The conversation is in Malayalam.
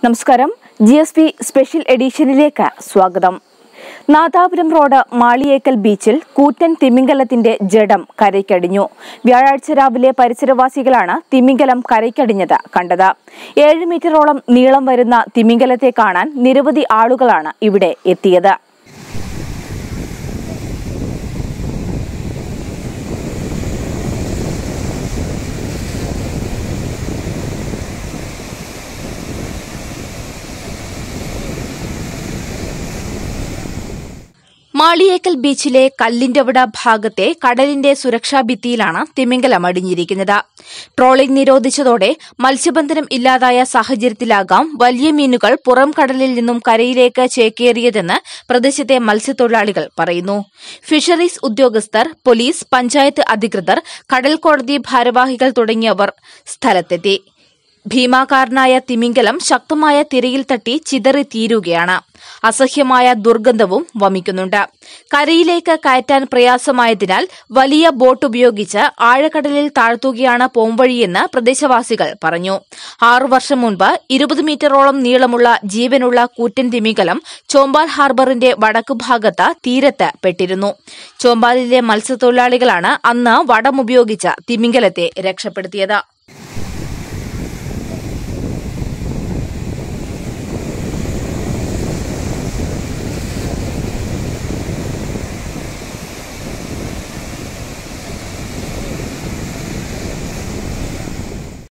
നമസ്കാരം ജി എസ് പി സ്പെഷ്യൽ എഡിഷനിലേക്ക് സ്വാഗതം നാദാപുരം റോഡ് മാളിയേക്കൽ ബീച്ചിൽ കൂറ്റൻ തിമിംഗലത്തിന്റെ ജഡം കരയ്ക്കടിഞ്ഞു വ്യാഴാഴ്ച രാവിലെ പരിസരവാസികളാണ് തിമിംഗലം കരയ്ക്കടിഞ്ഞത് കണ്ടത് ഏഴ് മീറ്ററോളം നീളം വരുന്ന തിമിംഗലത്തെ കാണാൻ നിരവധി ആളുകളാണ് ഇവിടെ എത്തിയത് മാളിയേക്കൽ ബീച്ചിലെ കല്ലിന്റെവിട ഭാഗത്തെ കടലിന്റെ സുരക്ഷാ ഭിത്തിയിലാണ് തിമിംഗലം അടിഞ്ഞിരിക്കുന്നത് ട്രോളിംഗ് നിരോധിച്ചതോടെ മത്സ്യബന്ധനം ഇല്ലാതായ സാഹചര്യത്തിലാകാം വലിയ മീനുകൾ പുറം കടലിൽ നിന്നും കരയിലേക്ക് ചേക്കേറിയതെന്ന് പ്രദേശത്തെ മത്സ്യത്തൊഴിലാളികൾ പറയുന്നു ഫിഷറീസ് ഉദ്യോഗസ്ഥർ പോലീസ് പഞ്ചായത്ത് അധികൃതർ കടൽ കോടതി ഭാരവാഹികൾ തുടങ്ങിയവർ സ്ഥലത്തെത്തി ഭീമാകാരനായ തിമിംഗലം ശക്തമായ തിരയിൽ തട്ടി ചിതറി തീരുകയാണ് അസഹ്യമായ ദുർഗന്ധവും വമിക്കുന്നുണ്ട് കരയിലേക്ക് കയറ്റാൻ പ്രയാസമായതിനാൽ വലിയ ബോട്ട് ഉപയോഗിച്ച് ആഴക്കടലിൽ താഴ്ത്തുകയാണ് പോംവഴിയെന്ന് പ്രദേശവാസികൾ പറഞ്ഞു ആറു വർഷം മുൻപ് ഇരുപത് മീറ്ററോളം നീളമുള്ള ജീവനുള്ള കൂറ്റൻ തിമിംഗലം ചോമ്പാൽ ഹാർബറിന്റെ വടക്കുഭാഗത്ത് തീരത്ത് പെട്ടിരുന്നു ചോമ്പാലിലെ മത്സ്യത്തൊഴിലാളികളാണ് അന്ന് വടമുപയോഗിച്ച് തിമിംഗലത്തെ രക്ഷപ്പെടുത്തിയത്